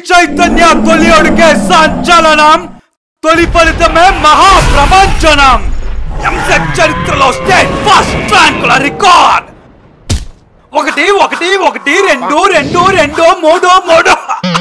చైతన్య తొలి అడుగే సంచలనం తొలి ఫలితమే మహాప్రపంచనం ఎంసెట్ చరిత్రలో స్టేట్ ఫస్ట్ ర్యాంకుల రికార్డ్ ఒకటి ఒకటి ఒకటి రెండు రెండు రెండు మూడు మూడు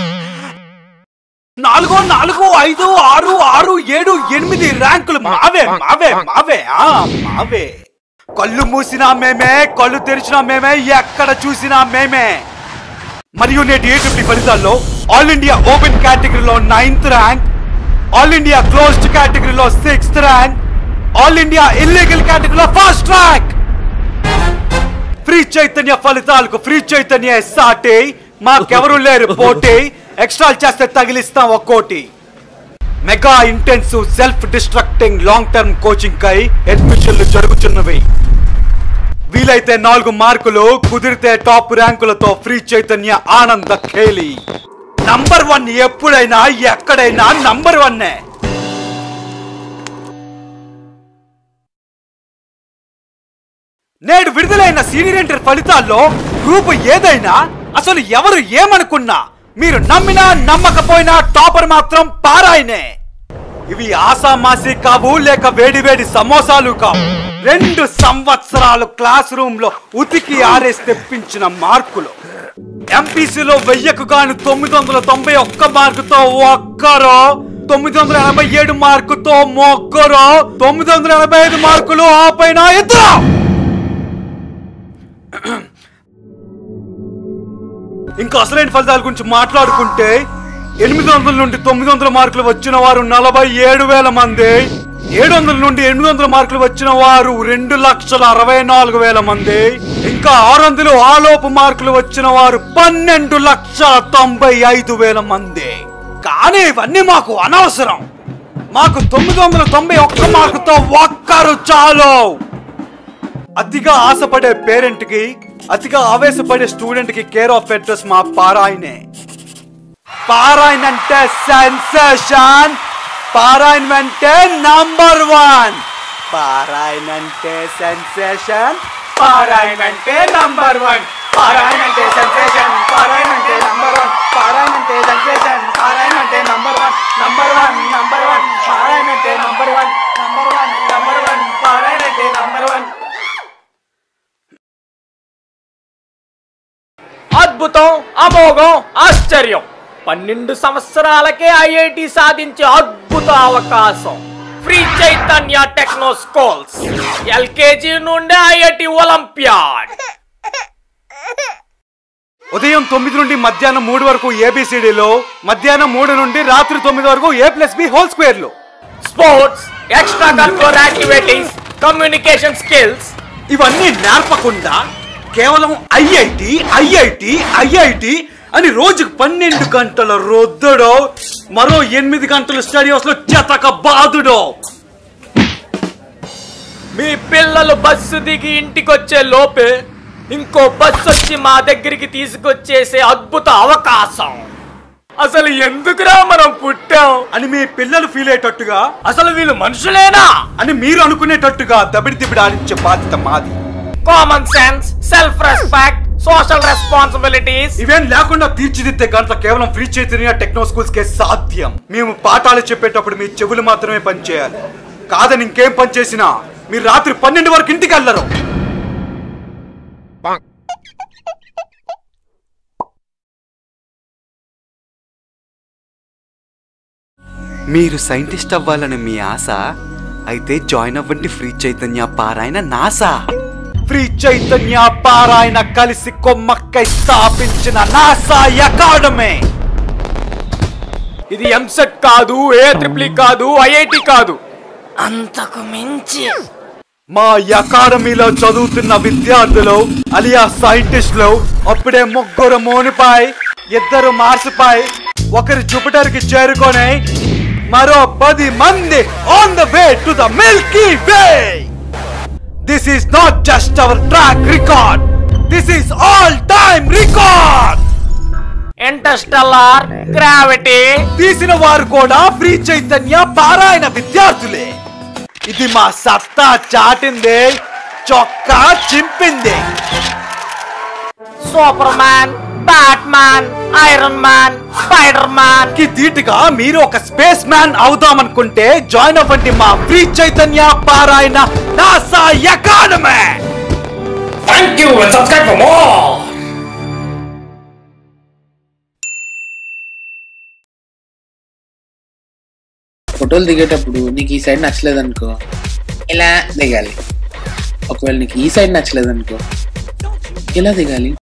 నాలుగు నాలుగు ఐదు ఆరు ఆరు ఏడు ఎనిమిది ర్యాంకులు మావే మావే మావే ఆ మావే కళ్ళు మూసినా మేమే కళ్ళు తెరిచినా మేమే ఎక్కడ చూసినా మేమే మరియు నేటి ఏ ట్రిప్లీ ఫలితాల్లో ఆల్ ఇండియా ఓపెన్ కేటగిరీలో ninth rank all India closed కేటగిరీలో sixth rank all India illegal కేటగిరీలో ఫస్ట్ ర్యాంక్ ఫ్రీ చైతన్య ఫలితాలకు ఫ్రీ చైతన్య సాటి మాకెవరు లేరు పోటీ ఎక్స్ట్రా చేస్తే తగిలిస్తాం ఒక్కోటి mega intensive self destructing long term coaching కై అడ్మిషన్లు జరుగుతున్నవి వీలైతే నాలుగు మార్కులు కుదిరితే టాప్ ర్యాంకులతో ఫ్రీ చైతన్య ఆనంద ఖేలి నంబర్ వన్ ఎప్పుడైనా ఎక్కడైనా నంబర్ వన్నే నేడు విడుదలైన సీనియర్ ఇంటర్ ఫలితాల్లో గ్రూప్ ఏదైనా అసలు ఎవరు ఏమనుకున్నా మీరు నమ్మినా నమ్మకపోయినా టాపర్ మాత్రం పారాయనే ఇవి ఆసామాసి కావు లేక వేడివేడి సమోసాలు కావు రెండు సంవత్సరాలు క్లాస్ రూమ్ లో ఉతికి ఆరేసి తెప్పించిన మార్కులు ఎంపీసీలో వెయ్యకు గాను తొమ్మిది వందల తొంభై ఒక్క మార్కుతో ఒక్కరో తొమ్మిది వందల ఎనభై ఏడు మార్కుతో మొక్కరో తొమ్మిది వందల ఎనభై ఐదు మార్కులు ఆ పైన ఇద్దరు ఇంకా అసలైన ఫలితాల గురించి మాట్లాడుకుంటే ఎనిమిది వందల నుండి తొమ్మిది వందల మార్కులు వచ్చిన వారు నలభై ఏడు వేల మంది ఏడు వందల నుండి ఎనిమిది వందల మార్కులు వచ్చిన వారు రెండు లక్షల అరవై నాలుగు వేల మంది ఇంకా ఆరు వందలు ఆలోపు మార్కులు వచ్చిన వారు పన్నెండు లక్షల తొంభై ఐదు వేల మంది కానీ ఇవన్నీ మాకు అనవసరం మాకు తొమ్మిది వందల తొంభై ఒక్క మార్కుతో ఒక్కరు చాలు అతిగా ఆశపడే పేరెంట్ కి అతిగా ఆవేశపడే స్టూడెంట్ కి కేర్ ఆఫ్ అడ్రస్ మా పారాయణే పారాయణ అంటే సెన్సేషన్ పారాయణ అంటే నంబర్ వన్ పారాయణ అంటే సెన్సేషన్ పారాయణ అంటే నంబర్ వన్ పారాయణ అంటే సెన్సేషన్ పారాయణ అంటే నంబర్ వన్ పారాయణ అంటే సెన్సేషన్ పారాయణ అంటే number one number one number one Parayana అంటే number one number one number one Parayana అంటే నంబర్ వన్ అద్భుతం అమోఘం ఆశ్చర్యం పన్నెండు సంవత్సరాలకే ఐఐటి సాధించే అద్భుత అవకాశం free Chaitanya techno schools LKG నుండి ఐఐటి ఒలింపియాడ్ ఉదయం తొమ్మిది నుండి మధ్యాహ్నం మూడు వరకు ఏబిసిడిలో మధ్యాహ్నం మూడు నుండి రాత్రి తొమ్మిది వరకు A plus B whole square లో sports extra curricular activities communication skills ఇవన్నీ నేర్పకుండా కేవలం ఐఐటి ఐఐటి ఐఐటి అని రోజుకు పన్నెండు గంటల రొద్దుడో మరో ఎనిమిది గంటల స్టడియోస్ లో చెతక బాదుడో మీ పిల్లలు బస్సు దిగి ఇంటికొచ్చే లోపే ఇంకో బస్సు వచ్చి మా దగ్గరికి తీసుకొచ్చేసే అద్భుత అవకాశం అసలు ఎందుకురా మనం పుట్టాం అని మీ పిల్లలు ఫీల్ అయ్యేటట్టుగా అసలు వీళ్ళు మనుషులేనా అని మీరు అనుకునేటట్టుగా దబిడి దిబిడి ఆడించే బాధ్యత మాది common sense self respect social responsibilities ఇవేం లేకుండా తీర్చిదిద్దే గంట కేవలం ఫ్రీ చైతన్య టెక్నో స్కూల్స్ కే సాధ్యం మేము పాఠాలు చెప్పేటప్పుడు మీ చెవులు మాత్రమే పనిచేయాలి కాదని ఇంకేం పని చేసినా మీరు రాత్రి పన్నెండు వరకు ఇంటికి వెళ్ళరు మీరు సైంటిస్ట్ అవ్వాలని మీ ఆశ అయితే జాయిన్ అవ్వండి free Chaitanya Parayana NASA free Chaitanya పారాయణ కలిసి కొమ్మక్కై స్థాపించిన నాసా అకాడమీ ఇది ఎంసెట్ కాదు ఏ ట్రిపుల్ కాదు ఐఐటి కాదు అంతకు మించి మా అకాడమీలో చదువుతున్న విద్యార్థులు అలియా సైంటిస్టులు అప్పుడే ముగ్గురు మూనిపై ఇద్దరు మార్సుపై ఒకరు జూపిటర్ కి చేరుకొని మరో పది మంది on the way to the milky way this is not just our track record this is all time record Interstellar Gravity తీసిన వారు కూడా ఫ్రీ చైతన్య పారాయణ విద్యార్థులే ఇది మా సత్తా చాటింది చొక్కా చింపింది Superman Batman Iron Man Spiderman కి ధీటుగా మీరు ఒక స్పేస్ మ్యాన్ అవుదామనుకుంటే జాయిన్ అవ్వండి మా free Chaitanya Parayana NASA academy thank you subscribe for more ఫోటోలు దిగేటప్పుడు నీకు ఈ సైడ్ నచ్చలేదు అనుకో ఇలా దిగాలి ఒకవేళ నీకు ఈ సైడ్ నచ్చలేదు అనుకో ఇలా దిగాలి